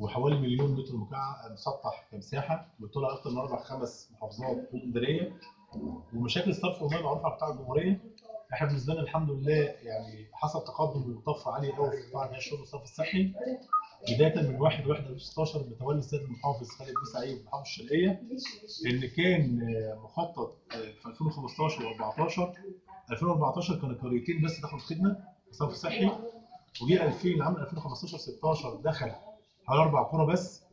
وحوالي مليون متر مكعب مسطح كمساحه بتطلع اكثر من اربع خمس محافظات اداريه ومشاكل الصرف والميه معروفه على قطاع الجمهوريه احنا بالنسبه لنا الحمد لله يعني حصل تقدم وطفره عاليه قوي في قطاع الشرب والصرف الصحي بدايه من 1 1 2016 بتولي السيد المحافظ خالد بن سعيد محافظ الشرقيه اللي كان مخطط في 2015 و14 2014 كانوا قريتين بس دخلوا الخدمه الصرف الصحي وجي 2000 العام 2015 16 دخل حوالي اربع قرى بس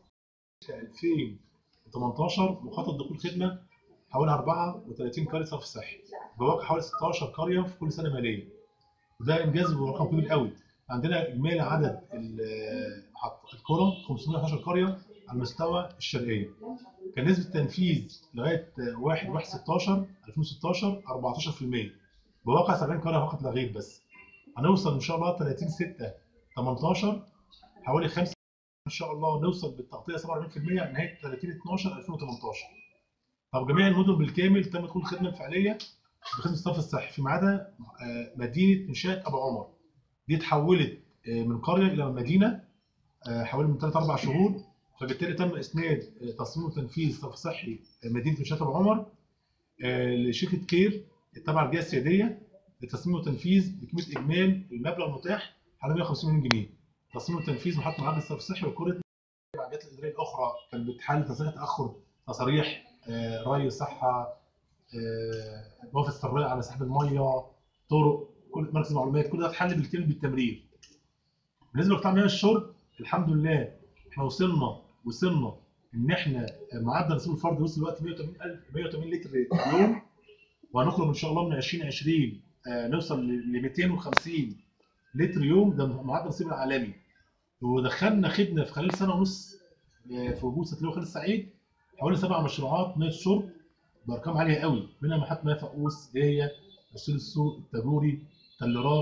2018 مخطط دخول خدمه حوالي 34 قريه صرف صحي بواقع حوالي 16 قريه في كل سنه ماليه وده انجاز ورقم كبير قوي عندنا اجمالي عدد القرى 511 قريه على مستوى الشرقيه كان نسبه التنفيذ لغايه 1 1 16 2016 14% بواقع 70 قريه فقط لا غير بس هنوصل ان شاء الله 30 6 18 حوالي 5 ان شاء الله نوصل بالتغطيه 47% نهايه 30 12 2018 طب جميع المدن بالكامل تم دخول الخدمه الفعليه بخدمه الصرف الصحي فيما عدا مدينه مشاة ابو عمر دي اتحولت من قريه الى مدينه حوالي من 3 4 شهور فبالتالي تم اسناد تصميم وتنفيذ صرف صحي مدينه مشاة ابو عمر لشركه كير التابعه للجهه السياديه لتصميم وتنفيذ بقيمه اجمالي المبلغ المتاح حوالي 150 مليون جنيه تصميم وتنفيذ محطه معالجه الصرف الصحي وكره العمليات الاداريه الاخرى كانت بتحل تصريح تاخر تصاريح ري صحه موافقه السريه على سحب الميه طرق كل مركز معلومات كل ده اتحل بالكامل بالتمرير بالنسبه لقطاع مياه الشرب الحمد لله احنا وصلنا وصلنا ان احنا معدل نسيب الفرد وصل دلوقتي 180000 180 لتر في اليوم وهنخرج ان شاء الله من 2020 نوصل ل 250 لتر يوم ده معدل النصيب العالمي ودخلنا خدمه في خلال سنه ونص في وجود ستلو خالد السعيد حوالي سبع مشروعات مياه الشرب بارقام عاليه قوي منها محطه مياه فقوس هي مسؤول السوق التاجوري تلرات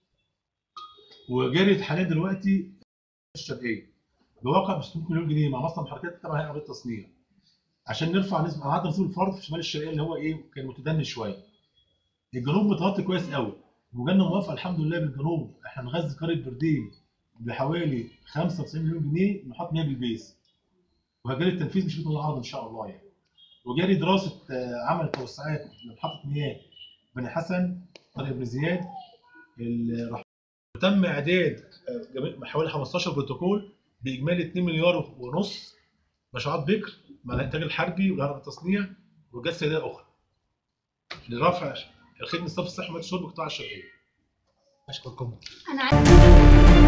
وجاري حاليا دلوقتي الشرقيه بواقع ب 600 مليون جنيه مع مصنع محركات تبع هيئه التصنيع عشان نرفع نسبه معدل نسبه الفرد في شمال الشرقيه اللي هو ايه كان متدني شويه الجنوب متغطي كويس قوي وجالنا موافقه الحمد لله بالجنوب احنا نغذي قريه بردين بحوالي 95 مليون جنيه نحط مياه بالبيس وهجري التنفيذ مش بيكون العرض ان شاء الله يعني وجاري دراسه عمل توسعات لمحطه مياه بني حسن طريق ابن زياد تم اعداد حوالي 15 بروتوكول باجمالي 2 مليار ونص مشروعات بكر مع الانتاج الحربي والهرم التصنيع وجهات سياديه اخرى لرفع خدمه الصرف الصحي والشرب بقطاع الشرقيه اشكركم انا عايز